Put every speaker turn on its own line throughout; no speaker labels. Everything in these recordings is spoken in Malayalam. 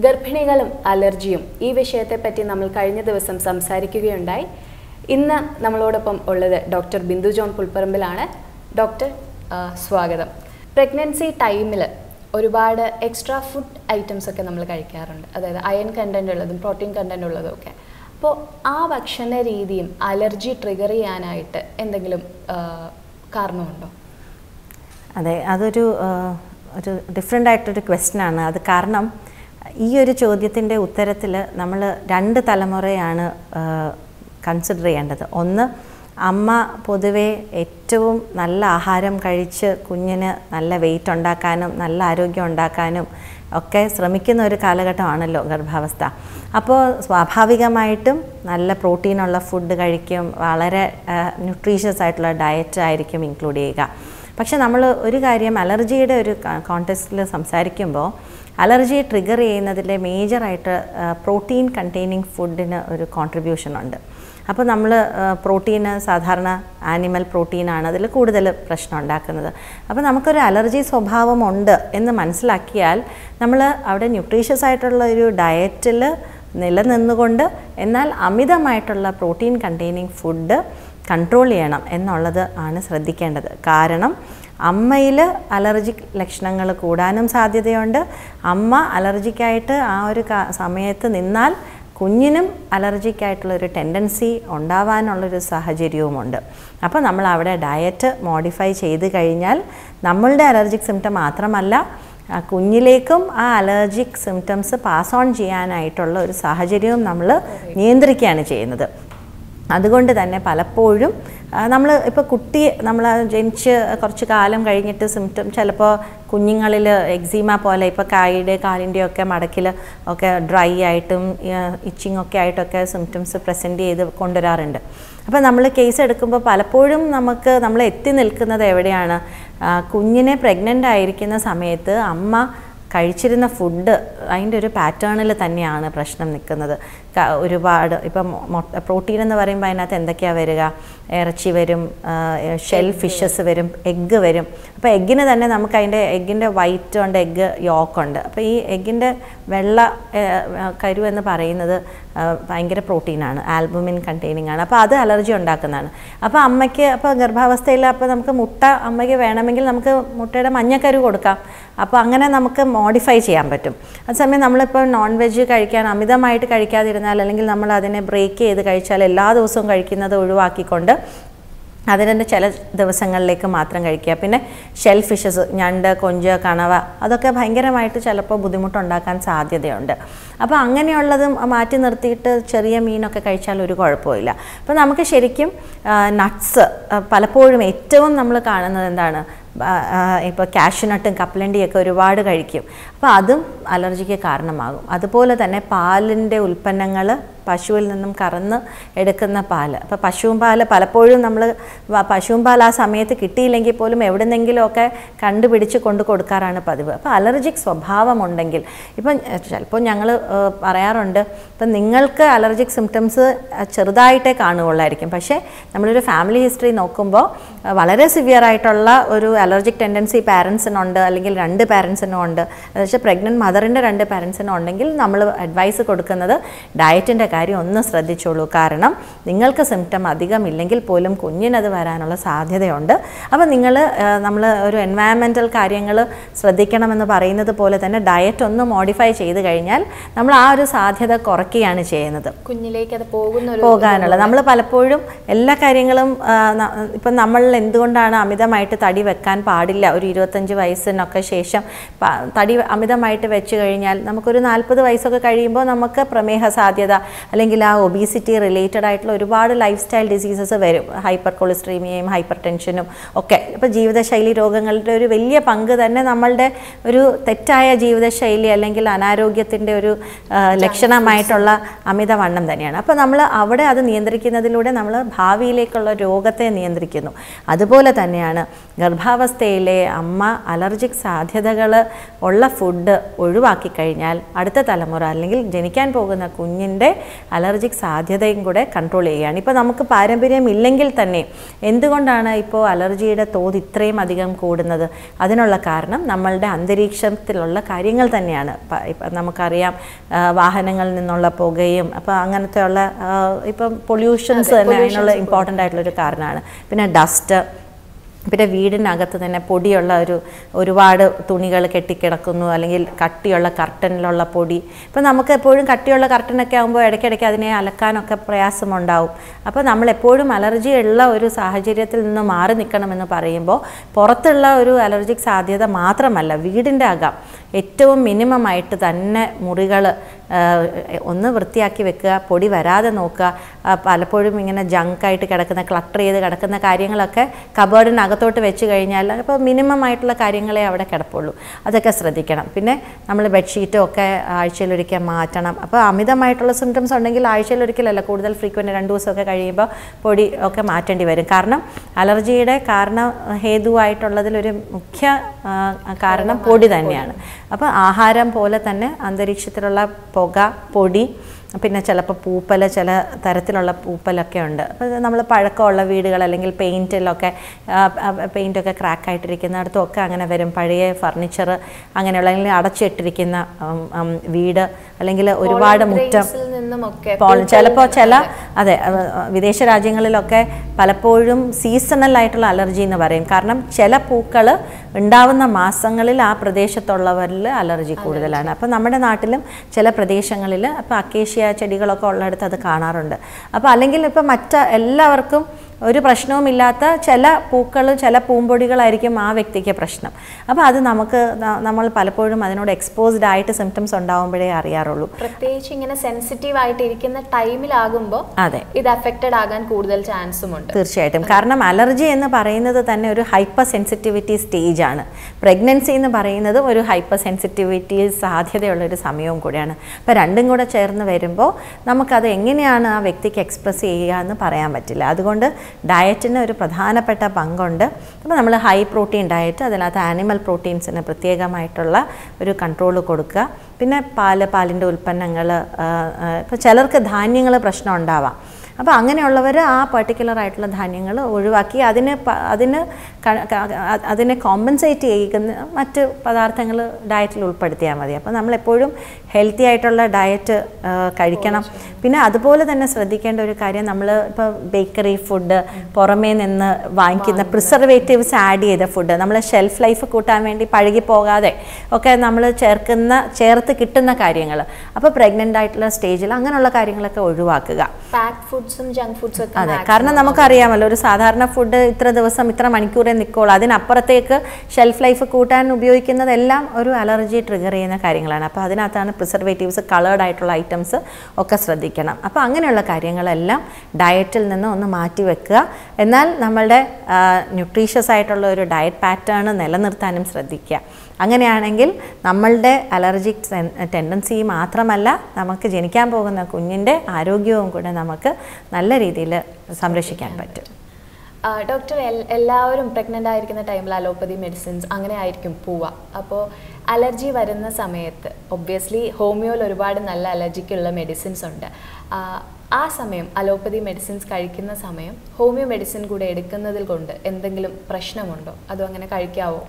ഗർഭിണികളും അലർജിയും ഈ വിഷയത്തെപ്പറ്റി നമ്മൾ കഴിഞ്ഞ ദിവസം സംസാരിക്കുകയുണ്ടായി ഇന്ന് നമ്മളോടൊപ്പം ഉള്ളത് ഡോക്ടർ ബിന്ദു ജോൺ പുൽപ്പറമ്പിലാണ് ഡോക്ടർ ആ, സ്വാഗതം പ്രഗ്നൻസി ടൈമിൽ ഒരുപാട് എക്സ്ട്രാ ഫുഡ് ഐറ്റംസ് ഒക്കെ നമ്മൾ കഴിക്കാറുണ്ട് അതായത് അയൺ കണ്ടന്റ് ഉള്ളതും പ്രോട്ടീൻ കണ്ടന്റ് ഉള്ളതും ഒക്കെ അപ്പോൾ ആ ഭക്ഷണ രീതിയും അലർജി ട്രിഗർ ചെയ്യാനായിട്ട് എന്തെങ്കിലും ആ, കാരണമുണ്ടോ
അതെ അതൊരു ആ, ഒരു ഡിഫറെൻ്റ് ആയിട്ടൊരു ക്വസ്റ്റ്യൻ ആണ് അത് കാരണം ഈ ഒരു ചോദ്യത്തിൻ്റെ ഉത്തരത്തിൽ നമ്മൾ രണ്ട് തലമുറയാണ് കൺസിഡർ ചെയ്യേണ്ടത് ഒന്ന് അമ്മ പൊതുവെ ഏറ്റവും നല്ല ആഹാരം കഴിച്ച് കുഞ്ഞിന് നല്ല വെയിറ്റ് ഉണ്ടാക്കാനും നല്ല ആരോഗ്യം ഉണ്ടാക്കാനും ഒക്കെ ശ്രമിക്കുന്ന ഒരു കാലഘട്ടമാണല്ലോ ഗർഭാവസ്ഥ അപ്പോൾ സ്വാഭാവികമായിട്ടും നല്ല പ്രോട്ടീനുള്ള ഫുഡ് കഴിക്കും വളരെ ന്യൂട്രീഷ്യസ് ആയിട്ടുള്ള ഡയറ്റ് ആയിരിക്കും ഇൻക്ലൂഡ് ചെയ്യുക പക്ഷെ നമ്മൾ ഒരു കാര്യം അലർജിയുടെ ഒരു കോണ്ടെക്സ്റ്റിൽ സംസാരിക്കുമ്പോൾ അലർജി ട്രിഗർ ചെയ്യുന്നതിലെ മേജറായിട്ട് പ്രോട്ടീൻ കണ്ടെയ്നിങ് ഫുഡിന് ഒരു കോൺട്രിബ്യൂഷൻ ഉണ്ട് അപ്പോൾ നമ്മൾ പ്രോട്ടീന് സാധാരണ ആനിമൽ പ്രോട്ടീനാണ് അതിൽ കൂടുതൽ പ്രശ്നം ഉണ്ടാക്കുന്നത് അപ്പോൾ നമുക്കൊരു അലർജി സ്വഭാവമുണ്ട് എന്ന് മനസ്സിലാക്കിയാൽ നമ്മൾ അവിടെ ന്യൂട്രീഷ്യസ് ആയിട്ടുള്ള ഒരു ഡയറ്റിൽ നിലനിന്നുകൊണ്ട് എന്നാൽ അമിതമായിട്ടുള്ള പ്രോട്ടീൻ കണ്ടെയ്നിങ് ഫുഡ് കൺട്രോൾ ചെയ്യണം എന്നുള്ളത് ആണ് ശ്രദ്ധിക്കേണ്ടത് കാരണം അമ്മയിൽ അലർജിക് ലക്ഷണങ്ങൾ കൂടാനും സാധ്യതയുണ്ട് അമ്മ അലർജിക്കായിട്ട് ആ ഒരു കാ- സമയത്ത് നിന്നാൽ കുഞ്ഞിനും അലർജിക്കായിട്ടുള്ള ഒരു ടെൻഡൻസി ഉണ്ടാവാനുള്ളൊരു സാഹചര്യവുമുണ്ട് അപ്പോൾ നമ്മൾ അവിടെ ഡയറ്റ് മോഡിഫൈ ചെയ്ത് കഴിഞ്ഞാൽ നമ്മളുടെ അലർജിക് സിംറ്റം മാത്രമല്ല ആ കുഞ്ഞിലേക്കും ആ അലർജിക് സിംറ്റംസ് പാസ് ഓൺ ചെയ്യാനായിട്ടുള്ള ഒരു സാഹചര്യവും നമ്മൾ നിയന്ത്രിക്കുകയാണ് ചെയ്യുന്നത് അതുകൊണ്ട് തന്നെ പലപ്പോഴും നമ്മൾ ഇപ്പോൾ കുട്ടി നമ്മൾ ജനിച്ച് കുറച്ച് കാലം കഴിഞ്ഞിട്ട് സിംറ്റം ചിലപ്പോൾ കുഞ്ഞുങ്ങളിൽ എക്സീമ പോലെ ഇപ്പോൾ കായുടെ കാലിൻ്റെ ഒക്കെ മടക്കിൽ ഒക്കെ ഡ്രൈ ആയിട്ടും ഇച്ചിങ് ഒക്കെ ആയിട്ടൊക്കെ സിംറ്റംസ് പ്രസൻറ്റ് ചെയ്ത് കൊണ്ടുവരാറുണ്ട് അപ്പോൾ നമ്മൾ കേസ് എടുക്കുമ്പോൾ പലപ്പോഴും നമുക്ക് നമ്മൾ എത്തി നിൽക്കുന്നത് എവിടെയാണ് ആ, കുഞ്ഞിനെ പ്രഗ്നൻ്റ് ആയിരിക്കുന്ന സമയത്ത് അമ്മ കഴിച്ചിരുന്ന ഫുഡ് അതിൻ്റെ ഒരു പാറ്റേണിൽ തന്നെയാണ് പ്രശ്നം നിൽക്കുന്നത് ക- ഒരുപാട് ഇപ്പം മൊട്ട പ്രോട്ടീൻ എന്ന് പറയുമ്പോൾ അതിനകത്ത് എന്തൊക്കെയാണ് വരിക ഇറച്ചി വരും ഷെൽ ഫിഷസ് വരും എഗ്ഗ് വരും അപ്പോൾ എഗ്ഗിന് തന്നെ നമുക്ക് അതിൻ്റെ എഗ്ഗിൻ്റെ വൈറ്റ് ഉണ്ട് എഗ്ഗ് യോക്കുണ്ട് അപ്പോൾ ഈ എഗ്ഗിൻ്റെ വെള്ള ആ, ആ, കരു എന്ന് പറയുന്നത് ആ, ഭയങ്കര പ്രോട്ടീനാണ് ആൽബുമിൻ കണ്ടെയ്നിങ് ആണ് അപ്പോൾ അത് അലർജി ഉണ്ടാക്കുന്നതാണ് അപ്പോൾ അമ്മയ്ക്ക് അപ്പോൾ ഗർഭാവസ്ഥയിൽ അപ്പോൾ നമുക്ക് മുട്ട അമ്മയ്ക്ക് വേണമെങ്കിൽ നമുക്ക് മുട്ടയുടെ മഞ്ഞക്കരു കൊടുക്കാം അപ്പോൾ അങ്ങനെ നമുക്ക് മോഡിഫൈ ചെയ്യാൻ പറ്റും അതേസമയം നമ്മളിപ്പോൾ നോൺ വെജ് കഴിക്കാൻ അമിതമായിട്ട് കഴിക്കാതിരുന്നാൽ അല്ലെങ്കിൽ നമ്മൾ അതിനെ ബ്രേക്ക് ചെയ്ത് കഴിച്ചാൽ എല്ലാ ദിവസവും കഴിക്കുന്നത് ഒഴിവാക്കിക്കൊണ്ട് അതിനെ ചില ദിവസങ്ങളിലേക്ക് മാത്രം കഴിക്കുക പിന്നെ ഷെൽ ഫിഷസ് ഞണ്ട് കൊഞ്ച് കണവ അതൊക്കെ ഭയങ്കരമായിട്ട് ചിലപ്പോൾ ബുദ്ധിമുട്ടുണ്ടാക്കാൻ സാധ്യതയുണ്ട് അപ്പോൾ അങ്ങനെയുള്ളത് മാറ്റി നിർത്തിയിട്ട് ചെറിയ മീനൊക്കെ കഴിച്ചാൽ ഒരു കുഴപ്പമില്ല അപ്പോൾ നമുക്ക് ശരിക്കും നട്ട്സ് പലപ്പോഴും ഏറ്റവും നമ്മൾ കാണുന്നത് എന്താണ് ഇപ്പോൾ കാഷ്യൂനട്ടും കപ്പലണ്ടിയൊക്കെ ഒരുപാട് കഴിക്കും അപ്പോൾ അതും അലർജിക്ക് കാരണമാകും അതുപോലെ തന്നെ പാലിൻ്റെ ഉൽപ്പന്നങ്ങൾ പശുവിൽ നിന്നും കറന്ന് എടുക്കുന്ന പാല് അപ്പോൾ പശുവും പാല് പലപ്പോഴും നമ്മൾ പശുവും പാൽ ആ സമയത്ത് കിട്ടിയില്ലെങ്കിൽ പോലും എവിടുന്നെങ്കിലുമൊക്കെ കണ്ടുപിടിച്ച് കൊണ്ട് കൊടുക്കാറാണ് പതിവ് അപ്പോൾ അലർജിക് സ്വഭാവമുണ്ടെങ്കിൽ ഇപ്പം ചിലപ്പോൾ ഞങ്ങൾ പറയാറുണ്ട് ഇപ്പം നിങ്ങൾക്ക് അലർജിക് സിംറ്റംസ് ചെറുതായിട്ടേ കാണുകയുള്ളായിരിക്കും പക്ഷേ നമ്മളൊരു ഫാമിലി ഹിസ്റ്ററി നോക്കുമ്പോൾ അഹ് വളരെ സിവിയർ ആയിട്ടുള്ള ഒരു അലർജിക് ടെൻഡൻസി പാരൻസിനുണ്ട് അല്ലെങ്കിൽ രണ്ട് പാരൻസിനും ഉണ്ട് എന്നുവെച്ചാൽ പ്രഗ്നൻറ്റ് മദറിൻ്റെ രണ്ട് പാരൻസിനും ഉണ്ടെങ്കിൽ നമ്മൾ അഡ്വൈസ് കൊടുക്കുന്നത് ഡയറ്റിൻ്റെ കാര്യം ഒന്ന് ശ്രദ്ധിച്ചോളൂ കാരണം നിങ്ങൾക്ക് സിംറ്റം അധികം ഇല്ലെങ്കിൽ പോലും കുഞ്ഞിനത് വരാനുള്ള സാധ്യതയുണ്ട് അപ്പോൾ നിങ്ങൾ നമ്മൾ ഒരു എൻവയറമെൻറ്റൽ കാര്യങ്ങൾ ശ്രദ്ധിക്കണമെന്ന് പറയുന്നത് പോലെ തന്നെ ഡയറ്റ് ഒന്ന് മോഡിഫൈ ചെയ്ത് കഴിഞ്ഞാൽ നമ്മൾ ആ ഒരു സാധ്യത കുറയ്ക്കുകയാണ് ചെയ്യുന്നത്
കുഞ്ഞിലേക്ക് അത് പോകുന്ന ഒരു
പോകാനുള്ളത് നമ്മൾ പലപ്പോഴും എല്ലാ കാര്യങ്ങളും ആ, ന- ഇപ്പം നമ്മൾ എന്തുകൊണ്ടാണ് അമിതമായിട്ട് തടി വെക്കാൻ പാടില്ല ഒരു ഇരുപത്തഞ്ച് വയസ്സിനൊക്കെ ശേഷം പ- തടി അമിതമായിട്ട് വെച്ച് കഴിഞ്ഞാൽ നമുക്കൊരു നാൽപ്പത് വയസ്സൊക്കെ കഴിയുമ്പോൾ നമുക്ക് പ്രമേഹ സാധ്യത അല്ലെങ്കിൽ ആ ഒബീസിറ്റി റിലേറ്റഡ് ആയിട്ടുള്ള ഒരുപാട് ലൈഫ് സ്റ്റൈൽ ഡിസീസസ് വരും ഹൈപ്പർ കൊളസ്ട്രീമിയയും ഹൈപ്പർ ടെൻഷനും ഒക്കെ ഇപ്പോൾ ജീവിതശൈലി രോഗങ്ങളുടെ ഒരു വലിയ പങ്ക് തന്നെ നമ്മളുടെ ഒരു തെറ്റായ ജീവിതശൈലി അല്ലെങ്കിൽ അനാരോഗ്യത്തിൻ്റെ ഒരു ആ, ലക്ഷണമായിട്ടുള്ള അമിതവണ്ണം തന്നെയാണ് അപ്പോൾ നമ്മൾ അവിടെ അത് നിയന്ത്രിക്കുന്നതിലൂടെ നമ്മൾ ഭാവിയിലേക്കുള്ള രോഗത്തെ നിയന്ത്രിക്കുന്നു അതുപോലെ തന്നെയാണ് ഗർഭാവസ്ഥയിലെ അമ്മ അലർജിക് സാധ്യതകൾ ഉള്ള ഫുഡ് ഒഴിവാക്കി കഴിഞ്ഞാൽ അടുത്ത തലമുറ അല്ലെങ്കിൽ ജനിക്കാൻ പോകുന്ന കുഞ്ഞിൻ്റെ അലർജിക് സാധ്യതയും കൂടെ കൺട്രോൾ ചെയ്യുകയാണ് ഇപ്പോൾ നമുക്ക് പാരമ്പര്യം ഇല്ലെങ്കിൽ തന്നെ എന്തുകൊണ്ടാണ് ഇപ്പോൾ അലർജിയുടെ തോത് ഇത്രയും അധികം കൂടുന്നത് അതിനുള്ള കാരണം നമ്മളുടെ അന്തരീക്ഷത്തിലുള്ള കാര്യങ്ങൾ തന്നെയാണ് പ- ഇപ്പം നമുക്കറിയാം ആ, വാഹനങ്ങളിൽ നിന്നുള്ള പുകയും അപ്പോൾ അങ്ങനത്തെ ഉള്ള ആ, ഇപ്പം പൊല്യൂഷൻസ് തന്നെ അതിനുള്ള ഇമ്പോർട്ടൻ്റ് ആയിട്ടുള്ളൊരു കാരണമാണ് പിന്നെ ഡസ്റ്റ് പിന്നെ വീടിനകത്ത് തന്നെ പൊടിയുള്ള ഒരു ഒരുപാട് തുണികൾ കെട്ടിക്കിടക്കുന്നു അല്ലെങ്കിൽ കട്ടിയുള്ള കർട്ടനിലുള്ള പൊടി ഇപ്പം നമുക്ക് എപ്പോഴും കട്ടിയുള്ള കർട്ടനൊക്കെ ആകുമ്പോൾ ഇടയ്ക്കിടയ്ക്ക് അതിനെ അലക്കാനൊക്കെ പ്രയാസമുണ്ടാവും അപ്പോൾ നമ്മൾ എപ്പോഴും അലർജി ഉള്ള ഒരു സാഹചര്യത്തിൽ നിന്ന് മാറി നിൽക്കണമെന്ന് പറയുമ്പോൾ പുറത്തുള്ള ഒരു അലർജിക് സാധ്യത മാത്രമല്ല വീടിൻ്റെ അകം ഏറ്റവും മിനിമം ആയിട്ട് തന്നെ മുറികൾ ഒന്ന് വൃത്തിയാക്കി വെക്കുക പൊടി വരാതെ നോക്കുക ആ, പലപ്പോഴും ഇങ്ങനെ ജങ്കായിട്ട് കിടക്കുന്ന ക്ലട്ടർ ചെയ്ത് കിടക്കുന്ന കാര്യങ്ങളൊക്കെ കബേർഡിനകത്തോട്ട് വെച്ച് കഴിഞ്ഞാൽ അപ്പോൾ മിനിമം ആയിട്ടുള്ള കാര്യങ്ങളെ അവിടെ കിടപ്പുള്ളൂ അതൊക്കെ ശ്രദ്ധിക്കണം പിന്നെ നമ്മൾ ബെഡ്ഷീറ്റും ഒക്കെ ആഴ്ചയിലൊരിക്കൽ മാറ്റണം അപ്പോൾ അമിതമായിട്ടുള്ള സിംറ്റംസ് ഉണ്ടെങ്കിൽ ആഴ്ചയിലൊരിക്കലല്ല കൂടുതൽ ഫ്രീക്വൻറ്റ് രണ്ട് ദിവസമൊക്കെ കഴിയുമ്പോൾ പൊടി ഒക്കെ മാറ്റേണ്ടി വരും കാരണം അലർജിയുടെ കാരണം ഹേതുവായിട്ടുള്ളതിലൊരു മുഖ്യ ആ, കാരണം പൊടി തന്നെയാണ് അപ്പോൾ ആഹാരം പോലെ തന്നെ അന്തരീക്ഷത്തിലുള്ള പുക പൊടി പിന്നെ ചിലപ്പോൾ പൂപ്പൽ ചില തരത്തിലുള്ള പൂപ്പലൊക്കെ ഉണ്ട് അപ്പോൾ നമ്മൾ പഴക്കമുള്ള വീടുകൾ അല്ലെങ്കിൽ പെയിൻറ്റിലൊക്കെ പെയിൻറ്റൊക്കെ ക്രാക്കായിട്ടിരിക്കുന്നിടത്തും ഒക്കെ അങ്ങനെ വരും പഴയ ഫർണിച്ചർ അങ്ങനെയുള്ള അല്ലെങ്കിൽ അടച്ചിട്ടിരിക്കുന്ന ഉം, ഉം, വീട് അല്ലെങ്കിൽ ഒരുപാട് മുറ്റം
ൽ നിന്നുമൊക്കെ
പോൾ ചിലപ്പോൾ ചില അതെ അഹ് വിദേശ രാജ്യങ്ങളിലൊക്കെ പലപ്പോഴും സീസണൽ ആയിട്ടുള്ള അലർജി എന്ന് പറയും കാരണം ചില പൂക്കൾ ഉണ്ടാവുന്ന മാസങ്ങളിൽ ആ പ്രദേശത്തുള്ളവരിൽ അലർജി കൂടുതലാണ് അപ്പോൾ നമ്മുടെ നാട്ടിലും ചില പ്രദേശങ്ങളിൽ അപ്പോൾ അക്കേഷ്യ ചെടികളൊക്കെ ഉള്ളിടത്ത് അത് കാണാറുണ്ട് അപ്പോൾ അല്ലെങ്കിൽ ഇപ്പോൾ മറ്റ് എല്ലാവർക്കും ഒരു പ്രശ്നവുമില്ലാത്ത ചില പൂക്കൾ ചില പൂമ്പൊടികളായിരിക്കും ആ വ്യക്തിക്ക് പ്രശ്നം അപ്പോൾ അത് നമുക്ക് ന- നമ്മൾ പലപ്പോഴും അതിനോട് എക്സ്പോസ്ഡ് ആയിട്ട് സിംറ്റംസ് ഉണ്ടാകുമ്പോഴേ അറിയാറുള്ളൂ
പ്രത്യേകിച്ച് ഇങ്ങനെ സെൻസിറ്റീവ് ആയിട്ട് ഇരിക്കുന്ന ടൈമിലാകുമ്പോൾ
അതെ
ഇത് അഫക്റ്റഡ് ആകാൻ കൂടുതൽ ചാൻസും ഉണ്ട്
തീർച്ചയായിട്ടും കാരണം അലർജി എന്ന് പറയുന്നത് തന്നെ ഒരു ഹൈപ്പർ സെൻസിറ്റിവിറ്റി സ്റ്റേജ് ആണ് പ്രഗ്നൻസി എന്ന് പറയുന്നതും ഒരു ഹൈപ്പർ സെൻസിറ്റിവിറ്റി സാധ്യതയുള്ള ഒരു സമയവും കൂടിയാണ് അപ്പോൾ രണ്ടും കൂടെ ചേർന്ന് വരുമ്പോൾ നമുക്കത് എങ്ങനെയാണ് ആ വ്യക്തിക്ക് എക്സ്പ്രസ് ചെയ്യുക എന്ന് പറയാൻ പറ്റില്ല അതുകൊണ്ട് ഡയറ്റിന് ഒരു പ്രധാനപ്പെട്ട പങ്കുണ്ട് അപ്പോൾ നമ്മൾ ഹൈ പ്രോട്ടീൻ ഡയറ്റ് അതിനകത്ത് ആനിമൽ പ്രോട്ടീൻസിന് പ്രത്യേകമായിട്ടുള്ള ഒരു കൺട്രോൾ കൊടുക്കുക പിന്നെ പാല് പാലിൻ്റെ ഉൽപ്പന്നങ്ങൾ ഇപ്പോൾ ചിലർക്ക് ധാന്യങ്ങൾ പ്രശ്നം ഉണ്ടാവാം അപ്പോൾ അങ്ങനെയുള്ളവർ ആ പർട്ടിക്കുലർ ആയിട്ടുള്ള ധാന്യങ്ങൾ ഒഴിവാക്കി അതിന് പ- അതിന് ക- ക- അ- അതിനെ കോമ്പൻസേറ്റ് ചെയ്യുന്ന മറ്റ് പദാർത്ഥങ്ങൾ ഡയറ്റിൽ ഉൾപ്പെടുത്തിയാൽ മതി അപ്പോൾ നമ്മളെപ്പോഴും ഹെൽത്തി ആയിട്ടുള്ള ഡയറ്റ് കഴിക്കണം പിന്നെ അതുപോലെ തന്നെ ശ്രദ്ധിക്കേണ്ട ഒരു കാര്യം നമ്മൾ ഇപ്പോൾ ബേക്കറി ഫുഡ് പുറമേ നിന്ന് വാങ്ങിക്കുന്ന പ്രിസർവേറ്റീവ്സ് ആഡ് ചെയ്ത ഫുഡ് നമ്മൾ ഷെൽഫ് ലൈഫ് കൂട്ടാൻ വേണ്ടി പഴകി പോകാതെ ഒക്കെ നമ്മൾ ചേർക്കുന്ന ചേർത്ത് കിട്ടുന്ന കാര്യങ്ങൾ അപ്പോൾ പ്രഗ്നൻ്റ് ആയിട്ടുള്ള സ്റ്റേജിൽ അങ്ങനെയുള്ള കാര്യങ്ങളൊക്കെ ഒഴിവാക്കുക
പാക്ക് ഫുഡ്സും ജങ്ക് ഫുഡ്സും ഒക്കെ
അതെ
maximum
കാരണം നമുക്കറിയാമല്ലോ ഒരു സാധാരണ ഫുഡ് ഇത്ര ദിവസം ഇത്ര മണിക്കൂറേ നിൽക്കുള്ളൂ അതിനപ്പുറത്തേക്ക് ഷെൽഫ് ലൈഫ് കൂട്ടാൻ ഉപയോഗിക്കുന്നതെല്ലാം ഒരു അലർജി ട്രിഗർ ചെയ്യുന്ന കാര്യങ്ങളാണ് അപ്പോൾ അതിനകത്താണ് പ്രിസർവേറ്റീവ്സ് കളേർഡ് ആയിട്ടുള്ള ഐറ്റംസ് ഒക്കെ ശ്രദ്ധിക്കണം അപ്പോൾ അങ്ങനെയുള്ള കാര്യങ്ങളെല്ലാം ഡയറ്റിൽ നിന്ന് ഒന്ന് മാറ്റി വെക്കുക എന്നാൽ നമ്മളുടെ ന്യൂട്രീഷ്യസ് ആയിട്ടുള്ള ഒരു ഡയറ്റ് പാറ്റേൺ നിലനിർത്താനും ശ്രദ്ധിക്കുക അങ്ങനെയാണെങ്കിൽ നമ്മളുടെ അലർജിക് ടെൻഡൻസി മാത്രമല്ല നമുക്ക് ജനിക്കാൻ പോകുന്ന കുഞ്ഞിൻ്റെ ആരോഗ്യവും കൂടെ നമുക്ക് നല്ല രീതിയിൽ സംരക്ഷിക്കാൻ പറ്റും
ആ, ഡോക്ടർ എൽ- എല്ലാവരും പ്രഗ്നൻ്റ് ആയിരിക്കുന്ന ടൈമിൽ അലോപ്പതി മെഡിസിൻസ് അങ്ങനെ ആയിരിക്കും പോവുക അപ്പോൾ അലർജി വരുന്ന സമയത്ത് ഒബ്വിയസ്ലി ഹോമിയോയിൽ ഒരുപാട് നല്ല അലർജിക്കുള്ള മെഡിസിൻസ് ഉണ്ട് ആ, ആ സമയം അലോപ്പതി മെഡിസിൻസ് കഴിക്കുന്ന സമയം ഹോമിയോ മെഡിസിൻ കൂടെ എടുക്കുന്നതിൽ കൊണ്ട് എന്തെങ്കിലും പ്രശ്നമുണ്ടോ അതോ അങ്ങനെ കഴിക്കാവോ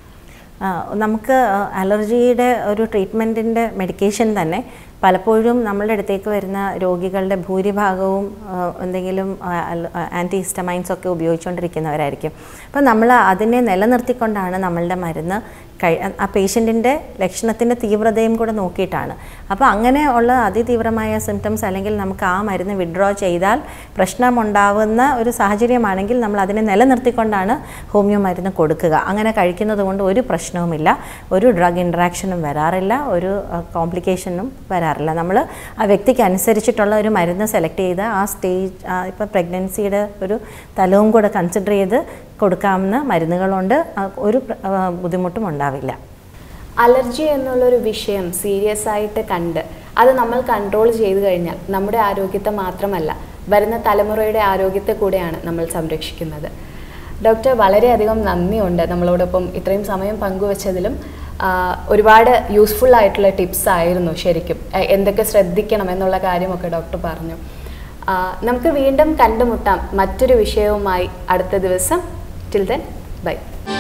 ആ, നമുക്ക് അലർജിയുടെ ഒരു ട്രീറ്റ്മെൻറ്റിൻ്റെ മെഡിക്കേഷൻ തന്നെ പലപ്പോഴും നമ്മളുടെ അടുത്തേക്ക് വരുന്ന രോഗികളുടെ ഭൂരിഭാഗവും ആ, എന്തെങ്കിലും ആൻറ്റി ഹിസ്റ്റമൈൻസ് ഒക്കെ ഉപയോഗിച്ചുകൊണ്ടിരിക്കുന്നവരായിരിക്കും അപ്പം നമ്മൾ അതിനെ നിലനിർത്തിക്കൊണ്ടാണ് നമ്മളുടെ മരുന്ന് കഴി ആ പേഷ്യൻറ്റിൻ്റെ ലക്ഷണത്തിൻ്റെ തീവ്രതയും കൂടെ നോക്കിയിട്ടാണ് അപ്പോൾ അങ്ങനെ ഉള്ള അതിതീവ്രമായ സിംറ്റംസ് അല്ലെങ്കിൽ നമുക്ക് ആ മരുന്ന് വിഡ്രോ ചെയ്താൽ പ്രശ്നമുണ്ടാവുന്ന ഒരു സാഹചര്യമാണെങ്കിൽ നമ്മൾ അതിനെ നിലനിർത്തിക്കൊണ്ടാണ് ഹോമിയോ മരുന്ന് കൊടുക്കുക അങ്ങനെ കഴിക്കുന്നത് കൊണ്ട് ഒരു പ്രശ്നവുമില്ല ഒരു ഡ്രഗ് ഇൻട്രാക്ഷനും വരാറില്ല ഒരു കോംപ്ലിക്കേഷനും വരാറില്ല നമ്മൾ ആ വ്യക്തിക്ക് അനുസരിച്ചിട്ടുള്ള ഒരു മരുന്ന് സെലക്ട് ചെയ്ത് ആ സ്റ്റേജ് ഇപ്പോൾ പ്രഗ്നൻസിയുടെ ഒരു തലവും കൂടെ കൺസിഡർ ചെയ്ത് കൊടുക്കാവുന്ന മരുന്നുകളുണ്ട് ആ, ഒരു പ്ര- ആ, ബുദ്ധിമുട്ടും ഉണ്ടാവില്ല
അലർജി എന്നുള്ളൊരു വിഷയം സീരിയസ് ആയിട്ട് കണ്ട് അത് നമ്മൾ കൺട്രോൾ ചെയ്തു കഴിഞ്ഞാൽ നമ്മുടെ ആരോഗ്യത്തെ മാത്രമല്ല വരുന്ന തലമുറയുടെ ആരോഗ്യത്തെ കൂടെയാണ് നമ്മൾ സംരക്ഷിക്കുന്നത് ഡോക്ടർ വളരെയധികം നന്ദിയുണ്ട് നമ്മളോടൊപ്പം ഇത്രയും സമയം പങ്കുവച്ചതിലും ആ, ഒരുപാട് യൂസ്ഫുൾ ആയിട്ടുള്ള ടിപ്സ് ആയിരുന്നു ശരിക്കും എ- എന്തൊക്കെ ശ്രദ്ധിക്കണം എന്നുള്ള കാര്യമൊക്കെ ഡോക്ടർ പറഞ്ഞു ആ, നമുക്ക് വീണ്ടും കണ്ടുമുട്ടാം മറ്റൊരു വിഷയവുമായി അടുത്ത ദിവസം ടിൽ ദെൻ ബൈ